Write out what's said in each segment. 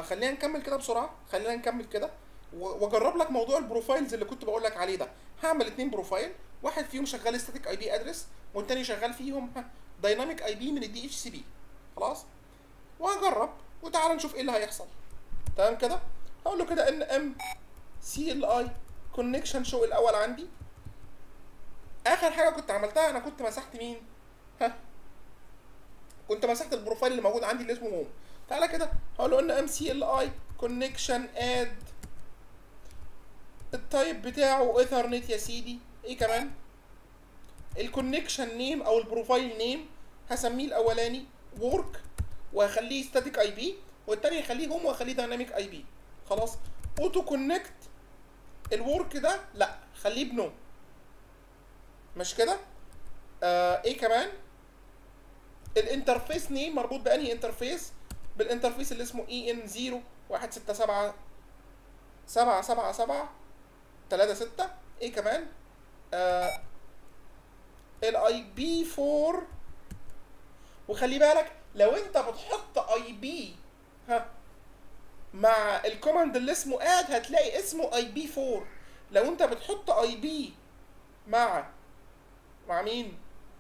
خلينا نكمل كده بسرعه خلينا نكمل كده و- واجرب لك موضوع البروفايلز اللي كنت بقول لك عليه ده هعمل اتنين بروفايل واحد فيهم شغال ستاتيك اي بي ادرس والتاني شغال فيهم دايناميك اي بي من الدي اتش سي بي خلاص وهجرب وتعالى نشوف ايه اللي هيحصل تمام كده هقول له كده ان ام سي ال اي كونكشن شو الاول عندي اخر حاجه كنت عملتها انا كنت مسحت مين ها كنت مسحت البروفايل اللي موجود عندي اللي اسمه هوم تعالى كده هقول له ان ام سي ال اي كونكشن اد التايب بتاعه ايثرنت يا سيدي ايه كمان الكونكشن نيم او البروفايل نيم هسميه الاولاني وورك وهخليه ستاتيك اي بي والتاني هخليه هوم وهخليه دايناميك اي بي خلاص اوتو كونكت الورك ده لا خليه بنو مش كده آه ايه كمان الانترفيس نيم مربوط بانهي انترفيس بالانترفيس اللي اسمه اي ان 0 1 6 7 7 7 7 3 6 ايه كمان آه الاي بي 4 وخلي بالك لو انت بتحط اي بي ها مع الكوماند اللي اسمه اد هتلاقي اسمه اي بي 4 لو انت بتحط اي بي مع مع مين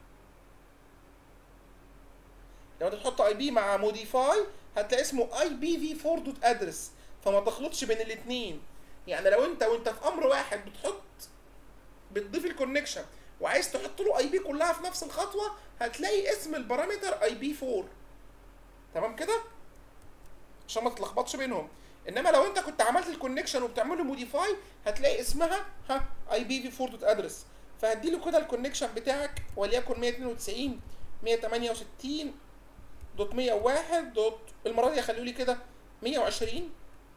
لو انت تحط اي بي مع موديفاي هتلاقي اسمه اي بي في 4 دوت ادرس فما تخلطش بين الاثنين يعني لو انت وانت في امر واحد بتحط بتضيف الكونكشن وعايز تحط له اي بي كلها في نفس الخطوه هتلاقي اسم البارامتر اي بي 4 تمام كده عشان ما تتلخبطش بينهم انما لو انت كنت عملت الكونكشن وبتعمله موديفاي هتلاقي اسمها ها اي بي في 4 دوت ادرس فهدي له كده الكونكشن بتاعك وليكن 192 168 دوت 101 دوت المره دي هخليه لي كده 120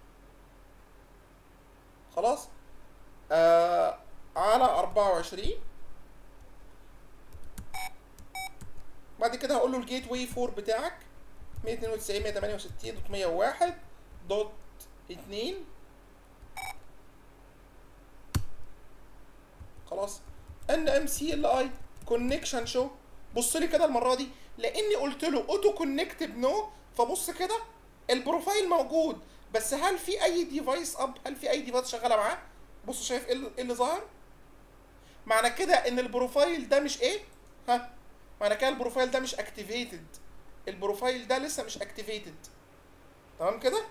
خلاص آه على 24 بعد كده هقول له الجيت واي 4 بتاعك 192 168 دوت 101 دوت 2 خلاص ان ام سي ال اي كونكشن شو بص لي كده المره دي لاني قلت له اوتو كونكت بنو فبص كده البروفايل موجود بس هل في اي ديفايس اب هل في اي ديفايس شغاله معاه بص شايف ايه اللي- إيه اللي ظاهر معنى كده ان البروفايل ده مش ايه ها معنى كده البروفايل ده مش اكتيفيتد البروفايل ده لسه مش اكتيفيتد تمام كده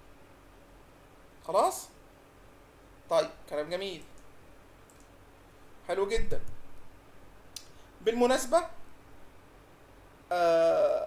خلاص طيب كلام جميل حلو جدا بالمناسبة آه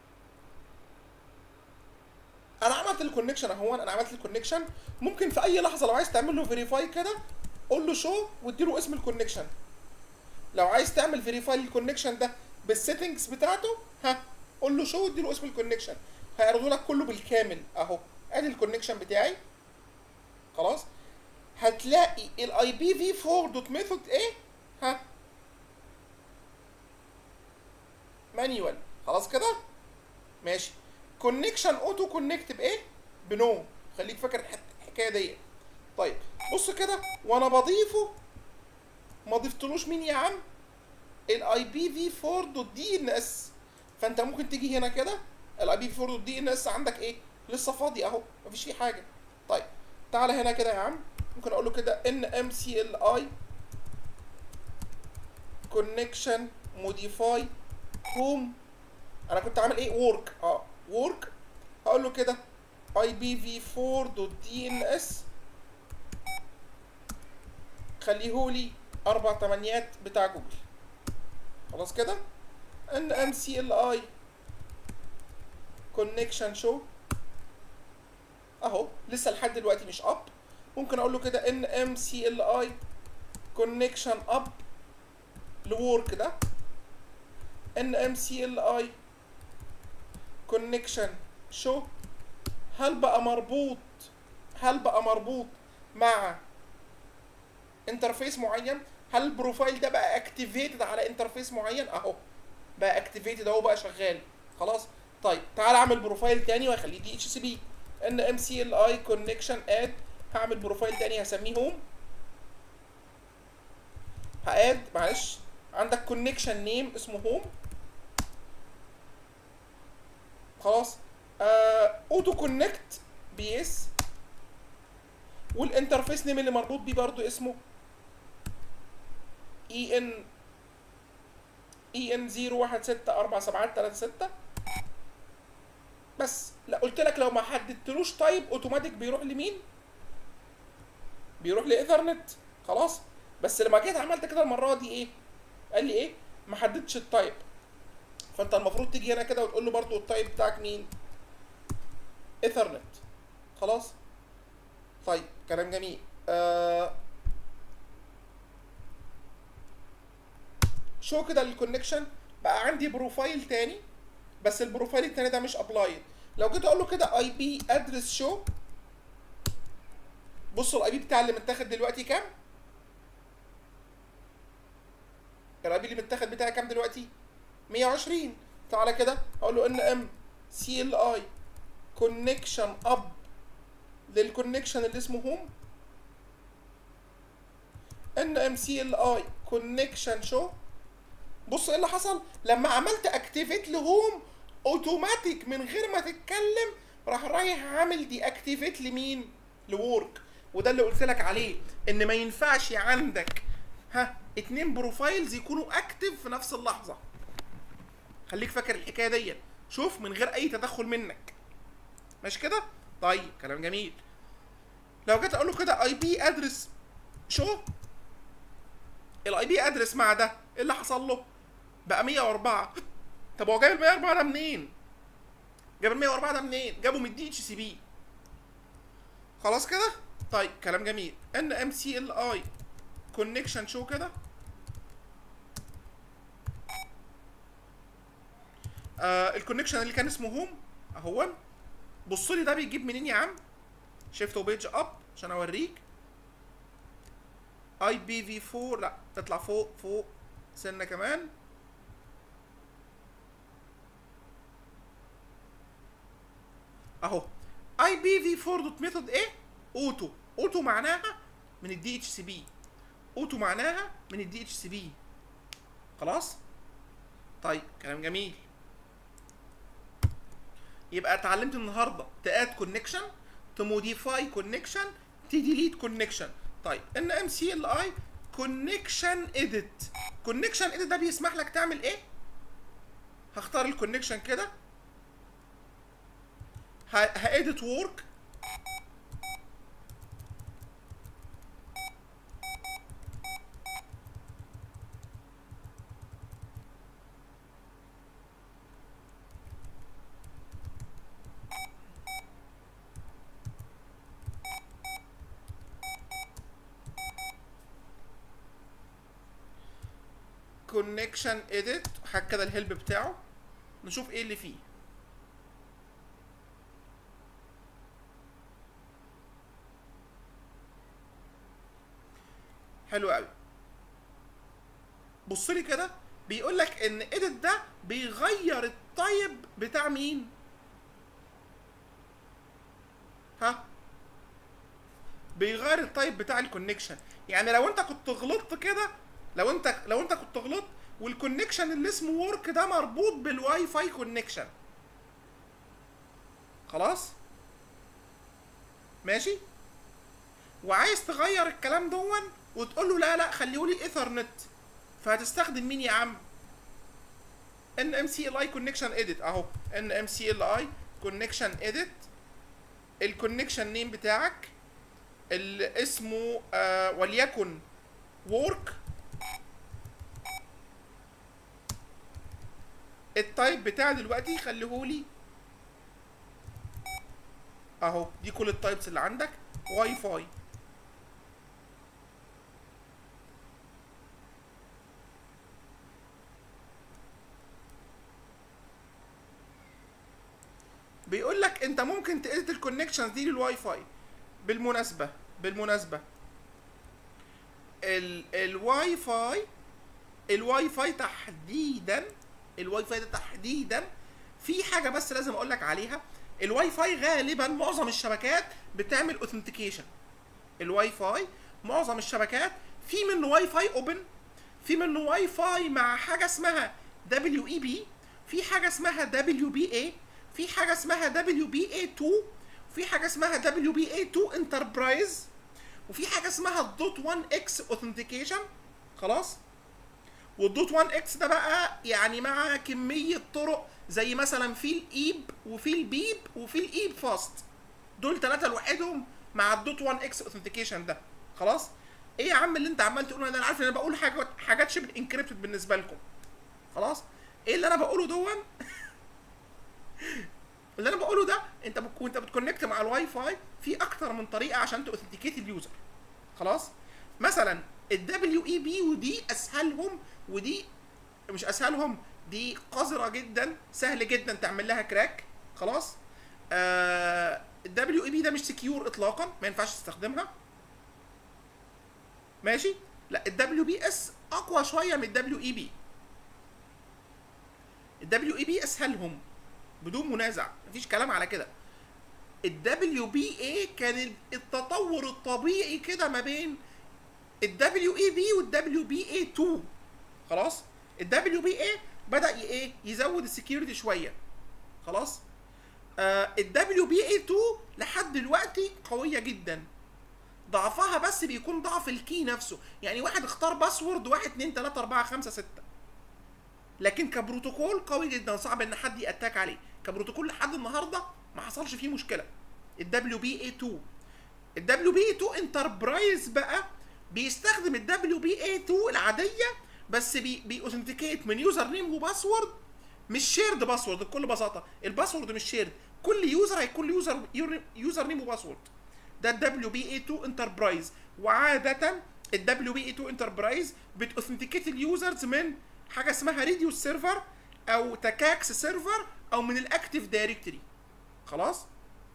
انا عملت الكونكشن اهو انا عملت الكونكشن ممكن في اي لحظه لو عايز تعمل له فيريفاي كده قول له شو واديله اسم الكونكشن لو عايز تعمل فيريفاي للكونكشن ده بالسيتنجز بتاعته ها قول له شو واديله اسم الكونكشن هيعرضه لك كله بالكامل اهو ادي الكونكشن بتاعي خلاص هتلاقي الاي بي في 4 دوت ميثود ايه ها مانيوال خلاص كده ماشي كونكشن اوتو كونكت بايه بنو خليك فاكر الح- الحكايه دي طيب بص كده وانا بضيفه ما ضفتلوش مين يا عم الاي بي في 4 دوت دي ان اس فانت ممكن تيجي هنا كده الاي بي في 4 دوت دي ان اس عندك ايه لسه فاضي اهو مفيش فيه حاجه طيب تعالى هنا كده يا عم ممكن اقول له كده ان ام سي ال اي كونكشن موديفاي هوم انا كنت عامل ايه وورك اه وورك هقول له كده اي بي في 4 دوت دي ان اس خليهولي اربع تمانيات بتاع جوجل خلاص كده ان ام سي ال اي كونكشن شو اهو لسه لحد دلوقتي مش اب ممكن اقول له كده ان ام سي ال اي كونكشن اب لورك ده ان ام سي ال اي كونكشن شو هل بقى مربوط هل بقى مربوط مع انترفيس معين هل البروفايل ده بقى اكتيفيتد على انترفيس معين اهو بقى اكتيفيتد اهو بقى شغال خلاص طيب تعال اعمل بروفايل تاني واخليه دي اتش سي بي ان ام سي ال اي كونكشن اد هعمل بروفايل تاني هسميه هوم هاد معلش عندك كونكشن نيم اسمه هوم خلاص اوتو كونكت بي اس والانترفيس نيم اللي مربوط بيه برضو اسمه اي ان اي ان 0164736 بس لا قلت لك لو ما حددتلوش تايب اوتوماتيك بيروح لمين بيروح لايثرنت خلاص بس لما جيت عملت كده المره دي ايه قال لي ايه ما حددتش التايب فانت المفروض تيجي هنا كده وتقول له برضو التايب بتاعك مين ايثرنت خلاص طيب كلام جميل آه شو كده الكونكشن بقى عندي بروفايل تاني بس البروفايل التاني ده مش ابلايد لو جيت اقول له كده اي بي ادرس شو بصوا الاي بي بتاع اللي متاخد دلوقتي كام الاي بي اللي متاخد بتاعي كام دلوقتي 120 تعالى كده اقول له ان ام سي ال اي كونكشن اب للكونكشن اللي اسمه هوم ان ام سي ال اي كونكشن شو بص ايه اللي حصل لما عملت اكتيفيت لهوم اوتوماتيك من غير ما تتكلم راح رايح عامل دي اكتيفيت لمين لورك وده اللي قلت لك عليه ان ما ينفعش عندك ها اتنين بروفايلز يكونوا اكتف في نفس اللحظه خليك فاكر الحكايه دي شوف من غير اي تدخل منك ماشي كده طيب كلام جميل لو جيت اقول له كده اي بي ادرس شو الاي بي ادرس مع ده ايه اللي حصل له بقى 104 طب هو جايب ال 104 ده منين جاب ال 104 ده منين جابه من الدي اتش سي بي خلاص كده طيب كلام جميل ان ام سي ال اي كونكشن شو كده آه الكونكشن اللي كان اسمه هوم اهو بص لي ده بيجيب منين يا عم شيفت وبيج اب عشان اوريك اي بي في 4 لا تطلع فوق فوق سنه كمان اهو اي بي في 4 دوت ميثود ايه اوتو اوتو معناها من الدي اتش سي بي اوتو معناها من الدي اتش سي بي خلاص طيب كلام جميل يبقى اتعلمت النهارده تاد كونكشن تموديفاي كونكشن تديليت كونكشن طيب ان ام سي ال اي كونكشن اديت كونكشن اديت ده بيسمح لك تعمل ايه هختار الكونكشن كده هاديت وورك كونكشن اديت حاجه كده الهيلب بتاعه نشوف ايه اللي فيه حلو قوي بص لي كده بيقول لك ان اديت ده بيغير الطيب بتاع مين ها بيغير الطيب بتاع الكونكشن يعني لو انت كنت غلطت كده لو انت لو انت كنت غلطت والكونكشن اللي اسمه ورك ده مربوط بالواي فاي كونكشن خلاص ماشي وعايز تغير الكلام دون وتقول له لا لا خليهولي ايثرنت فهتستخدم مين يا عم ان ام سي ال اي كونكشن اديت اهو ان ام سي ال اي كونكشن اديت الكونكشن نيم بتاعك اللي اسمه آه وليكن work التايب بتاعي دلوقتي خليهولي اهو دي كل التايبس اللي عندك واي فاي بيقول لك انت ممكن تedit الكونكشنز دي للواي فاي بالمناسبه بالمناسبه ال الواي فاي الواي فاي تحديدا الواي فاي ده تحديدا في حاجه بس لازم اقول لك عليها الواي فاي غالبا معظم الشبكات بتعمل اوثنتيكيشن الواي فاي معظم الشبكات في منه واي فاي اوبن في منه واي فاي مع حاجه اسمها دبليو اي بي في حاجه اسمها دبليو بي اي في حاجه اسمها دبليو بي اي 2 في حاجه اسمها دبليو بي اي 2 انتربرايز وفي حاجه اسمها الدوت 1 اكس اوثنتيكيشن خلاص والدوت 1 اكس ده بقى يعني مع كميه طرق زي مثلا في الايب وفي البيب وفي الايب فاست دول ثلاثه لوحدهم مع الدوت 1 اكس اوثنتيكيشن ده خلاص ايه يا عم اللي انت عمال تقوله ده انا عارف ان انا بقول حاجات حاجات شبه انكريبتد بالنسبه لكم خلاص ايه اللي انا بقوله دون اللي انا بقوله ده انت بك... وانت بتكونكت مع الواي فاي في اكتر من طريقه عشان تاوثنتيكيت اليوزر خلاص مثلا الدبليو اي بي ودي اسهلهم ودي مش اسهلهم دي قذره جدا سهل جدا تعمل لها كراك خلاص آه الدبليو اي بي ده مش سكيور اطلاقا ما ينفعش تستخدمها ماشي لا الدبليو بي اس اقوى شويه من الدبليو اي بي الدبليو اي بي اسهلهم بدون منازع مفيش كلام على كده الدبليو بي اي كان التطور الطبيعي كده ما بين الدبليو اي بي والدبليو بي اي 2 خلاص الدبليو بي اي بدا ي- ايه يزود السكيورتي شويه خلاص الدبليو بي اي 2 لحد دلوقتي قويه جدا ضعفها بس بيكون ضعف الكي نفسه يعني واحد اختار باسورد 1 2 3 4 5 6 لكن كبروتوكول قوي جدا صعب ان حد ياتاك عليه كبروتوكول لحد النهارده ما حصلش فيه مشكله الدبليو بي اي 2 الدبليو بي اي 2 انتربرايز بقى بيستخدم الدبليو بي اي 2 العاديه بس بي بيأوثنتيكيت من يوزر نيم وباسورد مش شيرد باسورد بكل بساطه الباسورد مش شيرد كل يوزر هيكون له يوزر يوزر نيم وباسورد ده الدبليو بي اي 2 انتربرايز وعاده الدبليو بي اي 2 انتربرايز بتأوثنتيكيت اليوزرز من حاجه اسمها ريديوس سيرفر او تكاكس سيرفر او من الاكتيف دايركتوري خلاص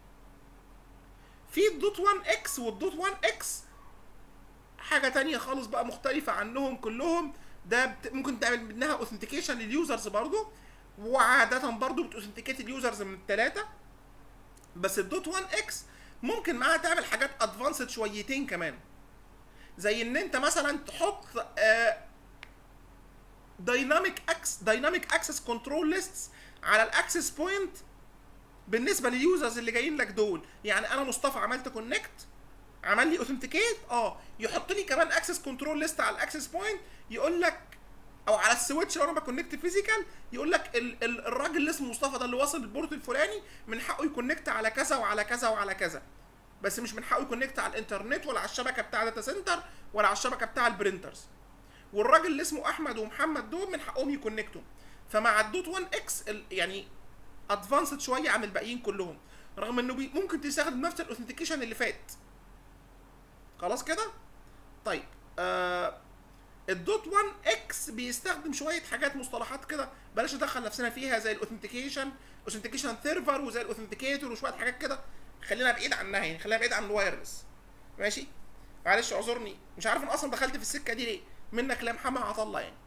في الدوت 1 اكس والدوت 1 اكس حاجه تانية خالص بقى مختلفه عنهم كلهم ده بت... ممكن تعمل منها اوثنتيكيشن لليوزرز برضو وعاده برضو بتوثنتيكيت اليوزرز من الثلاثه بس الدوت 1 اكس ممكن معاها تعمل حاجات ادفانسد شويتين كمان زي ان انت مثلا تحط آه دايناميك اكس دايناميك اكسس كنترول ليستس على الاكسس بوينت بالنسبه لليوزرز اللي جايين لك دول يعني انا مصطفى عملت كونكت عمل لي اوثنتيكيت اه يحط لي كمان اكسس كنترول ليست على الاكسس بوينت يقول لك او على السويتش لو انا بكونكت فيزيكال يقول لك ال ال الراجل اللي اسمه مصطفى ده اللي واصل البورت الفلاني من حقه يكونكت على كذا وعلى كذا وعلى كذا بس مش من حقه يكونكت على الانترنت ولا على الشبكه بتاع داتا سنتر ولا على الشبكه بتاع البرينترز والراجل اللي اسمه احمد ومحمد دول من حقهم يكونكتوا فمع الدوت 1 اكس يعني ادفانسد شويه عن الباقيين كلهم رغم انه بي ممكن تستخدم نفس الاوثنتيكيشن اللي فات خلاص كده طيب آه الدوت 1 اكس بيستخدم شويه حاجات مصطلحات كده بلاش ندخل نفسنا فيها زي الاوثنتيكيشن اوثنتيكيشن سيرفر وزي الاوثنتيكيتور وشويه حاجات كده خلينا بعيد عنها يعني خلينا بعيد عن الوايرلس ماشي معلش اعذرني مش عارف انا اصلا دخلت في السكه دي ليه منك لا محمد عطا الله يعني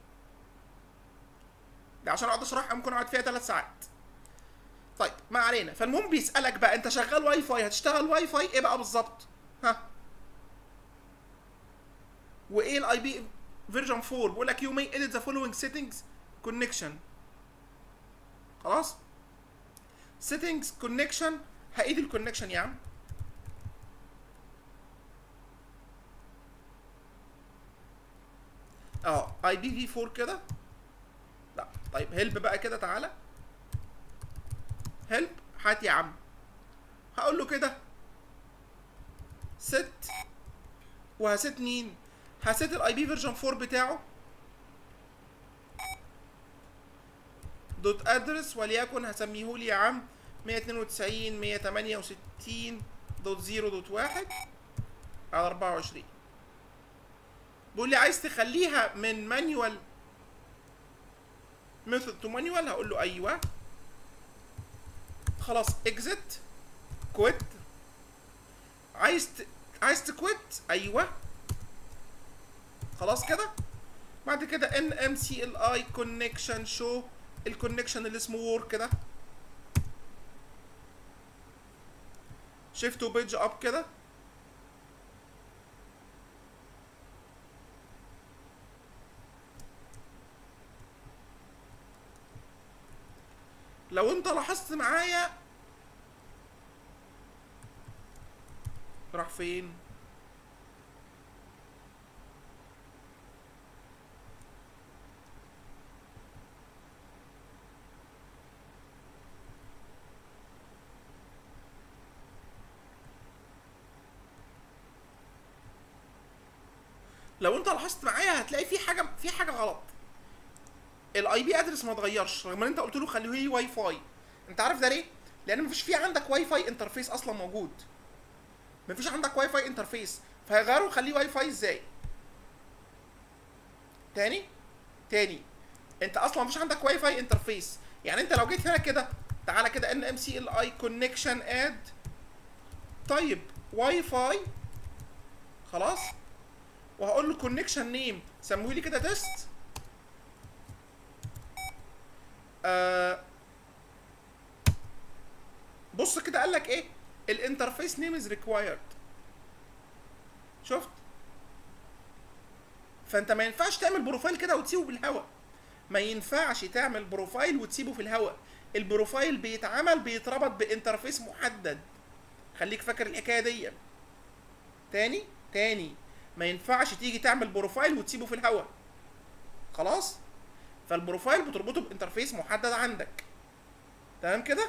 ده عشان اقعد اشرحها ممكن اقعد فيها ثلاث ساعات طيب ما علينا فالمهم بيسالك بقى انت شغال واي فاي هتشتغل واي فاي ايه بقى بالظبط ها وايه الاي بي فيرجن 4 بيقول لك يو مي اديت ذا فولوينج سيتنجز كونكشن خلاص سيتنجز كونكشن هايد الكونكشن يا عم اه اي بي في 4 كده لا طيب هيلب بقى كده تعالى هيلب هات يا عم هقول له كده ست وهست مين هست الاي بي فيرجن 4 بتاعه دوت ادرس وليكن هسميه لي يا عم 192 168 دوت 0 دوت 1 على 24 بيقول لي عايز تخليها من مانيوال ميثود تو مانيوال هقول له ايوه خلاص اكزت كويت عايز ت... عايز تكويت ايوه خلاص كده بعد كده ان ام سي ال اي كونكشن شو الكونكشن اللي اسمه وور كده شيفت وبيج اب كده لو انت لاحظت معايا راح فين لو انت لاحظت معايا هتلاقي في حاجه في حاجه غلط الاي بي ادرس ما اتغيرش رغم ان انت قلت له خليه لي واي فاي انت عارف ده ليه لان مفيش في عندك واي فاي انترفيس اصلا موجود مفيش عندك واي فاي انترفيس فهيغيروا خليه واي فاي ازاي تاني تاني انت اصلا مفيش عندك واي فاي انترفيس يعني انت لو جيت هنا كده تعالى كده ان ام سي ال اي كونكشن اد طيب واي فاي خلاص وهقول له كونكشن نيم سموه لي كده تيست آه بص كده قال لك ايه الانترفيس نيم از ريكوايرد شفت فانت ما ينفعش تعمل بروفايل كده وتسيبه بالهوا ما ينفعش تعمل بروفايل وتسيبه في الهوا البروفايل بيتعمل بيتربط بانترفيس محدد خليك فاكر الحكايه دي تاني تاني ما ينفعش تيجي تعمل بروفايل وتسيبه في الهوا خلاص فالبروفايل بتربطه بانترفيس محدد عندك تمام كده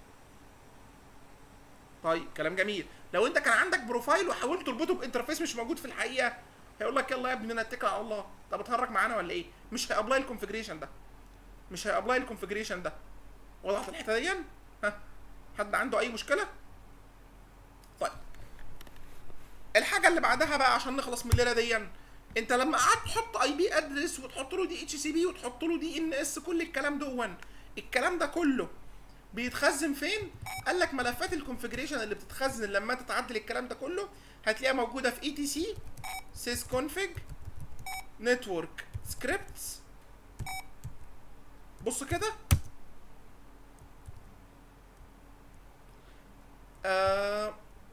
طيب كلام جميل لو انت كان عندك بروفايل وحاولت تربطه بانترفيس مش موجود في الحقيقه هيقول لك يلا يا ابني انا اتكل على الله طب بتهرج معانا ولا ايه مش هيابلاي الكونفجريشن ده مش هيابلاي الكونفجريشن ده وضحت الحته دي ها حد عنده اي مشكله طيب الحاجه اللي بعدها بقى عشان نخلص من الليله دي انت لما قعدت تحط اي بي ادرس وتحط له دي اتش سي بي وتحط له دي ان اس كل الكلام دون الكلام ده كله بيتخزن فين قال لك ملفات الكونفجريشن اللي بتتخزن لما تتعدل الكلام ده كله هتلاقيها موجوده في اي تي سي سيس كونفج نتورك سكريبتس بص كده آه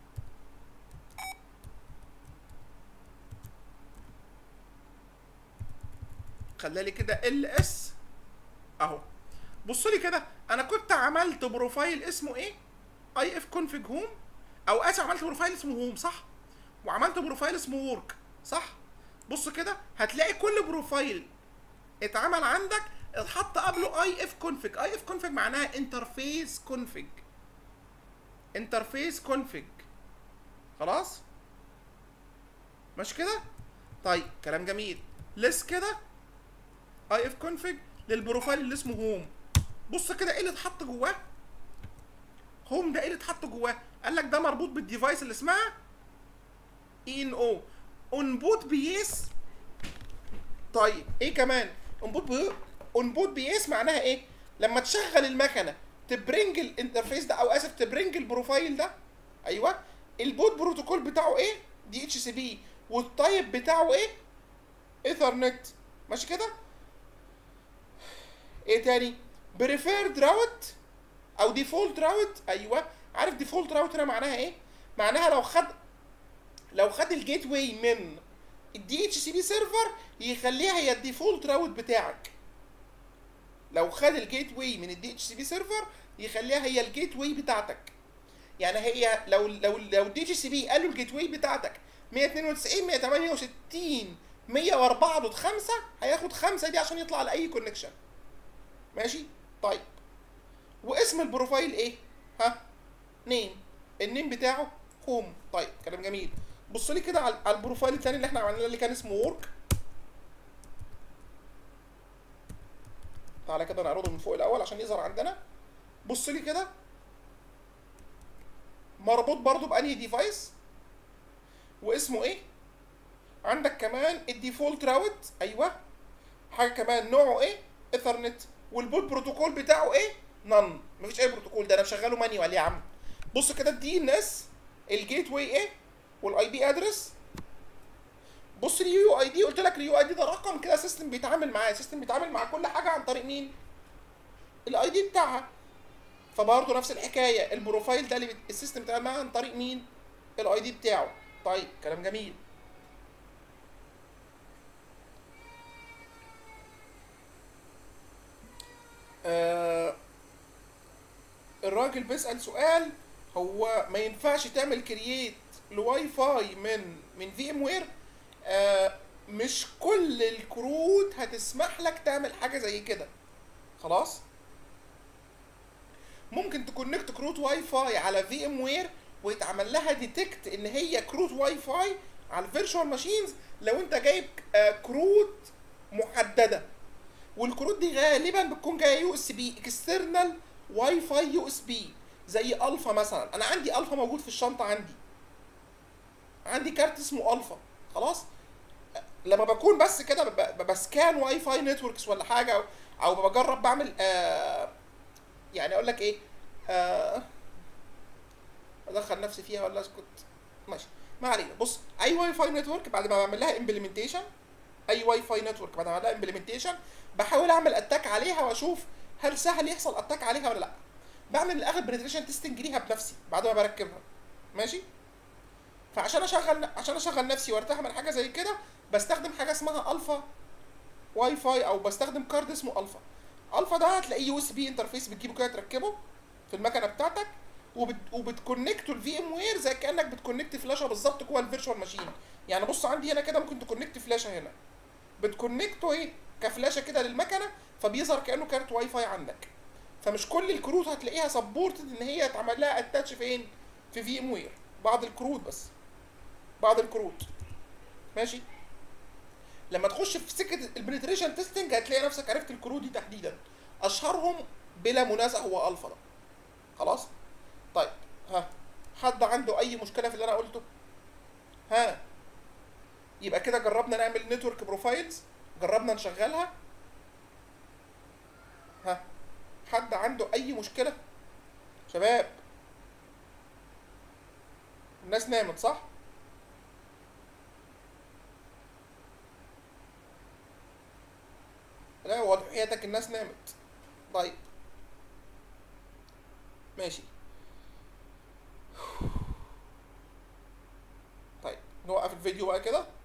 خلالي كده ال اس اهو بص لي كده انا كنت عملت بروفايل اسمه ايه اي اف كونفج هوم او اسف عملت بروفايل اسمه هوم صح وعملت بروفايل اسمه وورك صح بص كده هتلاقي كل بروفايل اتعمل عندك اتحط قبله اي اف كونفج اي اف كونفج معناها انترفيس كونفج انترفيس كونفج خلاص مش كده طيب كلام جميل لس كده اي اف كونفج للبروفايل اللي اسمه هوم بص كده ايه اللي اتحط جواه هوم ده ايه اللي اتحط جواه قال لك ده مربوط بالديفايس اللي اسمها اي ان او اون بوت بيس طيب ايه كمان اون بوت بي اون بوت بيس معناها ايه لما تشغل المكنه تبرنج الانترفيس ده او اسف تبرنج البروفايل ده ايوه البوت بروتوكول بتاعه ايه دي اتش سي بي والتايب بتاعه ايه ايثرنت ماشي كده ايه تاني بريفيرد راوت او ديفولت راوت ايوه عارف ديفولت راوت هنا معناها ايه معناها لو خد لو خد الجيت واي من الدي اتش سي بي سيرفر يخليها هي الديفولت راوت بتاعك لو خد الجيت واي من الدي اتش سي بي سيرفر يخليها هي الجيت واي بتاعتك يعني هي لو لو لو الدي اتش سي بي قالوا الجيت واي بتاعتك 192 168 104 دوت 5 هياخد 5 دي عشان يطلع لاي كونكشن ماشي طيب واسم البروفايل ايه ها نيم النيم بتاعه هوم طيب كلام جميل بص لي كده على على البروفايل الثاني اللي احنا عملناه اللي كان اسمه وورك تعالى كده نعرضه من فوق الاول عشان يظهر عندنا بص لي كده مربوط برضو بانهي ديفايس واسمه ايه عندك كمان الديفولت راوت ايوه حاجه كمان نوعه ايه ايثرنت والبوت بروتوكول بتاعه ايه نن مفيش اي بروتوكول ده انا مشغله مانيوال يا عم بص كده الدي ان اس الجيت واي ايه والاي بي ادرس بص اليو اي دي قلت لك اليو اي دي ده رقم كده سيستم بيتعامل معاه سيستم بيتعامل مع كل حاجه عن طريق مين الاي دي بتاعها فبرضه نفس الحكايه البروفايل ده اللي بت... السيستم بيتعامل معاه عن طريق مين الاي دي بتاعه طيب كلام جميل آه الراجل بيسأل سؤال هو ما ينفعش تعمل كرييت لواي فاي من من في ام وير آه مش كل الكروت هتسمح لك تعمل حاجه زي كده خلاص ممكن تكونكت كروت واي فاي على في ام وير ويتعمل لها ديتكت ان هي كروت واي فاي على الفيرتشوال ماشينز لو انت جايب آه كروت محدده والكروت دي غالبا بتكون جايه يو اس بي اكسترنال واي فاي يو اس بي زي الفا مثلا انا عندي الفا موجود في الشنطه عندي عندي كارت اسمه الفا خلاص لما بكون بس كده ب- ب- بسكان واي فاي نتوركس ولا حاجه او, أو بجرب بعمل آه يعني اقول لك ايه آه ادخل نفسي فيها ولا اسكت ماشي ما علينا بص اي واي فاي نتورك بعد ما بعمل لها امبلمنتيشن اي واي فاي نتورك بعد ما اعمل لها امبلمنتيشن بحاول اعمل اتاك عليها واشوف هل سهل يحصل اتاك عليها ولا لا بعمل الاخر بنتريشن تيستنج ليها بنفسي بعد ما بركبها ماشي فعشان اشغل عشان اشغل نفسي وارتاح من حاجه زي كده بستخدم حاجه اسمها الفا واي فاي او بستخدم كارد اسمه الفا الفا ده هتلاقيه يو اس بي انترفيس بتجيبه كده تركبه في المكنه بتاعتك وبت... وبتكونكته الفي ام وير زي كانك بتكونكت فلاشه بالظبط جوه الفيرتشوال ماشين يعني بص عندي هنا كده ممكن تكونكت فلاشه هنا بتكونكته ايه كفلاشه كده للمكنه فبيظهر كانه كارت واي فاي عندك فمش كل الكروت هتلاقيها سبورتد ان هي يتعمل لها اتاتش فين في في ام وير بعض الكروت بس بعض الكروت ماشي لما تخش في سكه البنتريشن تيستنج هتلاقي نفسك عرفت الكروت دي تحديدا اشهرهم بلا منازع هو الفا ده خلاص طيب ها حد عنده اي مشكله في اللي انا قلته ها يبقى كده جربنا نعمل نتورك بروفايلز جربنا نشغلها ها حد عنده اي مشكله شباب الناس نامت صح لا واضح حياتك الناس نامت طيب ماشي طيب نوقف الفيديو بقى كده